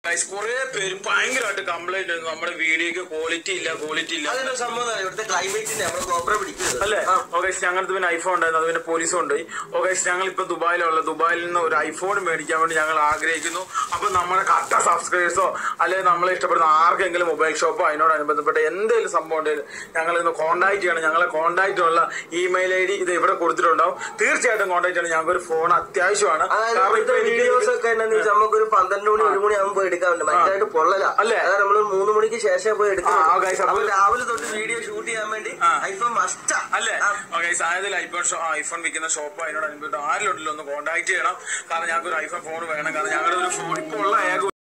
കുറെ പേര് ഭയങ്കരമായിട്ട് കംപ്ലൈന്റ് നമ്മുടെ വീഡിയോക്ക് ക്വാളിറ്റി ഇല്ല ക്വാളിറ്റി ഇല്ല അതൊരു സംഭവം എന്താ? ഇവിടുത്തെ ക്ലൈമറ്റിനെ നമ്മള് കോപ്പറ പിടിക്കുന്നത് അല്ലേ ഓക്കെ ഞങ്ങൾക്ക് പിന്നെ ഐഫോൺ ഉണ്ടായിരുന്നു അത് പിന്നെ പോലീസ് കൊണ്ടുപോയി ഓക്കെ ഞങ്ങൾ ഇപ്പൊ ദുബായിലുള്ള ദുബായിൽ നിന്ന് ഒരു ഐഫോൺ മേടിക്കാൻ വേണ്ടി ഞങ്ങൾ ആഗ്രഹിക്കുന്നു അപ്പൊ നമ്മുടെ കട്ട സബ്സ്ക്രൈബേഴ്സോ അല്ലെങ്കിൽ നമ്മളെ ഇഷ്ടപ്പെടുന്ന ആർക്കെങ്കിലും മൊബൈൽ ഷോപ്പോ അതിനോടനുബന്ധപ്പെട്ട എന്തെങ്കിലും സംഭവം ഉണ്ടെങ്കിൽ ഞങ്ങൾ ഇന്ന് കോൺടാക്ട് ചെയ്യണം ഞങ്ങളെ കോൺടാക്ട് ഉള്ള ഇമെയിൽ ഐ ഡി ഇത് ഇവിടെ കൊടുത്തിട്ടുണ്ടാവും തീർച്ചയായിട്ടും കോൺടാക്ട് ചെയ്യണം ഞങ്ങൾക്ക് ഒരു ഫോൺ അത്യാവശ്യമാണ് അതായത് കാരണം ഇപ്പൊ ഇവിടുത്തെ എനിക്ക് വീഡിയോസ് ഒക്കെ എന്താന്ന് വെച്ചാൽ നമുക്കൊരു പന്ത്രണ്ട് മണി ഒരു മണി ആകുമ്പോൾ എടുക്കാൻ പറ്റും ഭയങ്കരമായിട്ട് പൊള്ളല അല്ലേ? അതായത് നമ്മള് മൂന്ന് മണിക്ക് ശേഷം പോയി എടുക്കാൻ ആ, guys, അപ്പൊ- അപ്പൊ രാവിലെ തൊട്ട് വീഡിയോ ഷൂട്ട് ചെയ്യാൻ വേണ്ടി ആ. ഐഫോൺ മസ്റ്റാ അല്ലേ ഓക്കെ സായതിൽ ഐഫോൺ ഷോ ഐഫോൺ വിൽക്കുന്ന ഷോപ്പ് അതിനോട് അനുബന്ധം ആരിലുണ്ടല്ലോ ഒന്ന് കോൺടാക്ട് ചെയ്യണം കാരണം ഞങ്ങൾക്ക് ഒരു ഐഫോൺ ഫോൺ വേണം കാരണം ഞങ്ങളുടെ ഒരു ഫോൺ ഇപ്പോൾ ഉള്ള ഏക